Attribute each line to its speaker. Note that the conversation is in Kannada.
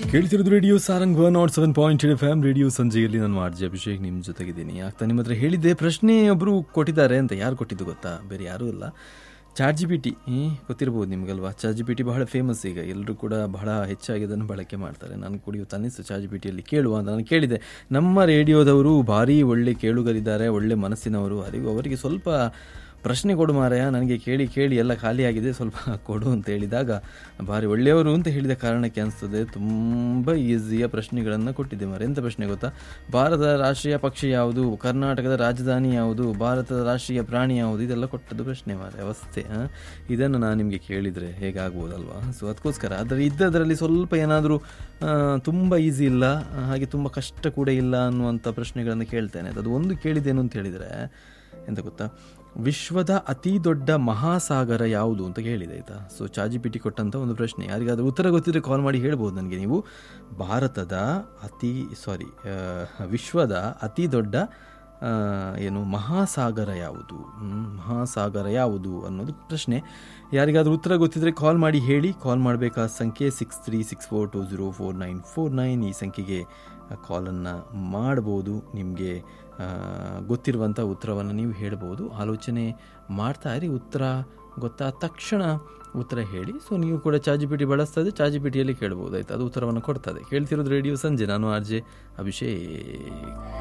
Speaker 1: ಕೇಳ್ತಿರೋದು radio Sarang one not seven point eight F M radio ಸಂಜೆಯಲ್ಲಿ ನಾನು ಆರ್ಜೆ ಅಭಿಷೇಕ್ ನಿಮ್ಮ ಜೊತೆಗಿದ್ದೀನಿ ಆಗ್ತಾ ನಿಮ್ಮ ಹತ್ರ ಹೇಳಿದ್ದೆ ಪ್ರಶ್ನೆ ಒಬ್ಬರು ಕೊಟ್ಟಿದ್ದಾರೆ ಅಂತ ಯಾರು ಕೊಟ್ಟಿದ್ದು ಗೊತ್ತಾ ಬೇರೆ ಯಾರೂ ಇಲ್ಲ ಚಾಟ್ ಜಿ ಪಿ ಟಿ ಗೊತ್ತಿರ್ಬೋದು ನಿಮಗಲ್ವಾ ಚಾಟ್ ಜಿ ಪಿ ಟಿ ಬಹಳ ಫೇಮಸ್ ಈಗ ಎಲ್ಲರೂ ಕೂಡ ಬಹಳ ಹೆಚ್ಚಾಗಿ ಅದನ್ನು ಬಳಕೆ ಮಾಡ್ತಾರೆ ನಾನು ಕೂಡ ಇವತ್ತು ಅನ್ನಿಸ್ತು ಚಾಟ್ ಜಿ ಪಿ ಟಿಯಲ್ಲಿ ಕೇಳುವ ಅಂತ ನಾನು ಕೇಳಿದೆ ನಮ್ಮ ರೇಡಿಯೋದವರು ಭಾರಿ ಒಳ್ಳೆ ಕೇಳುಗರಿದ್ದಾರೆ ಒಳ್ಳೆ ಮನಸ್ಸಿನವರು ಅರಿವು ಅವರಿಗೆ ಸ್ವಲ್ಪ ಪ್ರಶ್ನೆ ಕೊಡು ಮಾರಾಯ ನನಗೆ ಕೇಳಿ ಕೇಳಿ ಎಲ್ಲ ಖಾಲಿಯಾಗಿದೆ ಸ್ವಲ್ಪ ಕೊಡು ಅಂತ ಹೇಳಿದಾಗ ಭಾರಿ ಒಳ್ಳೆಯವರು ಅಂತ ಹೇಳಿದ ಕಾರಣಕ್ಕೆ ಅನಿಸ್ತದೆ ತುಂಬ ಈಸಿಯ ಪ್ರಶ್ನೆಗಳನ್ನು ಕೊಟ್ಟಿದ್ದೆ ಮಾರೆ ಎಂಥ ಪ್ರಶ್ನೆ ಗೊತ್ತಾ ಭಾರತದ ರಾಷ್ಟ್ರೀಯ ಪಕ್ಷಿ ಯಾವುದು ಕರ್ನಾಟಕದ ರಾಜಧಾನಿ ಯಾವುದು ಭಾರತದ ರಾಷ್ಟ್ರೀಯ ಪ್ರಾಣಿ ಯಾವುದು ಇದೆಲ್ಲ ಕೊಟ್ಟದ್ದು ಪ್ರಶ್ನೆ ಮಾರೆ ಅವಸ್ಥೆ ಆ? ಇದನ್ನು ನಾನು ನಿಮಗೆ ಕೇಳಿದರೆ ಹೇಗಾಗ್ಬೋದಲ್ವಾ ಸೊ ಅದಕ್ಕೋಸ್ಕರ ಅದರ ಇದ್ದದರಲ್ಲಿ ಸ್ವಲ್ಪ ಏನಾದರೂ ತುಂಬ ಈಸಿ ಇಲ್ಲ ಆ, ಹಾಗೆ ತುಂಬ ಕಷ್ಟ ಕೂಡ ಇಲ್ಲ ಅನ್ನುವಂಥ ಪ್ರಶ್ನೆಗಳನ್ನು ಕೇಳ್ತೇನೆ ಅದು ಒಂದು ಕೇಳಿದ್ದೇನು ಅಂತ ಹೇಳಿದರೆ ಎಂತ ಗೊತ್ತಾ ವಿಶ್ವದ ಅತಿ ದೊಡ್ಡ ಮಹಾಸಾಗರ ಯಾವುದು ಅಂತ ಕೇಳಿದೆ ಆಯಿತಾ ಸೊ ಚಾಜಿ ಪಿಟಿ ಕೊಟ್ಟಂಥ ಒಂದು ಪ್ರಶ್ನೆ ಯಾರಿಗಾದ್ರೂ ಉತ್ತರ ಗೊತ್ತಿದ್ರೆ ಕಾಲ್ ಮಾಡಿ ಹೇಳ್ಬೋದು ನನಗೆ ನೀವು ಭಾರತದ ಅತಿ ಸಾರಿ ವಿಶ್ವದ ಅತಿ ದೊಡ್ಡ ಆ, ಏನು ಮಹಾಸಾಗರ ಯಾವುದು ಹ್ಮ್, ಮಹಾಸಾಗರ ಯಾವುದು ಅನ್ನೋದು ಪ್ರಶ್ನೆ ಯಾರಿಗಾದ್ರೂ ಉತ್ತರ ಗೊತ್ತಿದ್ರೆ ಕಾಲ್ ಮಾಡಿ ಹೇಳಿ ಕಾಲ್ ಮಾಡಬೇಕಾದ ಸಂಖ್ಯೆ six three six four two zero four nine four nine ಈ ಸಂಖ್ಯೆಗೆ ಕಾಲನ್ನು ಮಾಡ್ಬೋದು ನಿಮಗೆ ಗೊತ್ತಿರುವಂಥ ಉತ್ತರವನ್ನು ನೀವು ಹೇಳ್ಬೋದು ಆಲೋಚನೆ ಮಾಡ್ತಾ ಇರಿ ಉತ್ತರ ಗೊತ್ತಾದ ತಕ್ಷಣ ಉತ್ತರ ಹೇಳಿ ಸೊ ನೀವು ಕೂಡ ಚಾಜಿ ಪಿಟಿ ಬಳಸ್ತದೆ ಚಾಜಿ ಪಿಟಿಯಲ್ಲಿ ಕೇಳ್ಬೋದು ಆಯ್ತು ಅದು ಉತ್ತರವನ್ನು ಕೊಡ್ತದೆ ಕೇಳ್ತಿರೋದು ರೇಡಿಯೋ ಸಂಜೆ ನಾನು ಆರ್ ಜೆ ಅಭಿಷೇಕ್